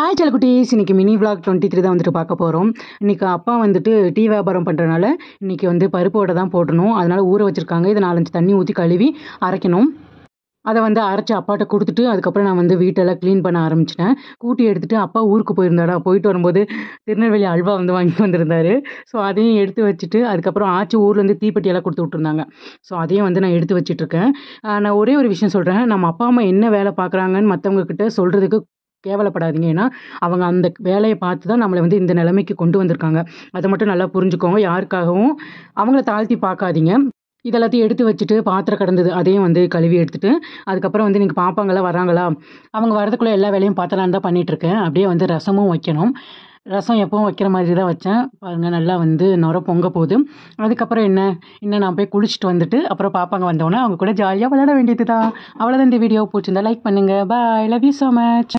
hi செல்லக்குட்டீஸ் இன்னைக்கு mini vlog twenty three தான் வந்துட்டு பார்க்க போகிறோம் இன்னைக்கு அப்பா வந்துட்டு டீ வியாபாரம் பண்ணுறனால இன்னைக்கு வந்து பருப்பு வடை தான் போடணும் அதனால ஊற வச்சுருக்காங்க இதை நாலஞ்சு தண்ணி ஊற்றி கழுவி அரைக்கணும் அதை வந்து அரைச்சி அப்பாட்ட கொடுத்துட்டு அதுக்கப்புறம் நான் வந்து வீட்டெல்லாம் க்ளீன் பண்ண ஆரம்பிச்சிட்டேன் கூட்டி எடுத்துட்டு அப்பா ஊருக்கு போயிருந்தாடா போயிட்டு வரும்போது திருநெல்வேலி அல்வா வந்து வாங்கிட்டு வந்திருந்தாரு ஸோ அதையும் எடுத்து வச்சுட்டு அதுக்கப்புறம் ஆச்சி ஊர்லேருந்து தீப்பெட்டியெல்லாம் கொடுத்து விட்ருந்தாங்க ஸோ அதையும் வந்து நான் எடுத்து வச்சிட்ருக்கேன் நான் ஒரே ஒரு விஷயம் சொல்கிறேன் நம்ம அப்பா அம்மா என்ன வேலை பார்க்குறாங்கன்னு மற்றவங்க கிட்ட சொல்கிறதுக்கு கேவலப்படாதீங்க ஏன்னா அவங்க அந்த வேலையை பார்த்து தான் நம்மளை வந்து இந்த நிலைமைக்கு கொண்டு வந்திருக்காங்க அதை மட்டும் நல்லா புரிஞ்சுக்கோங்க யாருக்காகவும் அவங்கள தாழ்த்தி பார்க்காதீங்க இதெல்லாத்தையும் எடுத்து வச்சுட்டு பாத்திரம் கிடந்தது அதையும் வந்து கழுவி எடுத்துட்டு அதுக்கப்புறம் வந்து நீங்கள் பாப்பாங்களா வராங்களா அவங்க வரதுக்குள்ளே எல்லா வேலையும் பார்த்தலான்னு தான் பண்ணிகிட்ருக்கேன் அப்படியே வந்து ரசமும் வைக்கணும் ரசம் எப்பவும் வைக்கிற மாதிரி தான் வச்சேன் பாருங்கள் நல்லா வந்து நுர பொங்க போகுது அதுக்கப்புறம் என்ன இன்னும் நான் போய் குளிச்சுட்டு வந்துட்டு அப்புறம் பாப்பாங்க வந்தோடனே அவங்க கூட ஜாலியாக விளையாட வேண்டியது தான் அவ்வளோதான் இந்த வீடியோ பிடிச்சிருந்தா லைக் பண்ணுங்கள் bye love you so much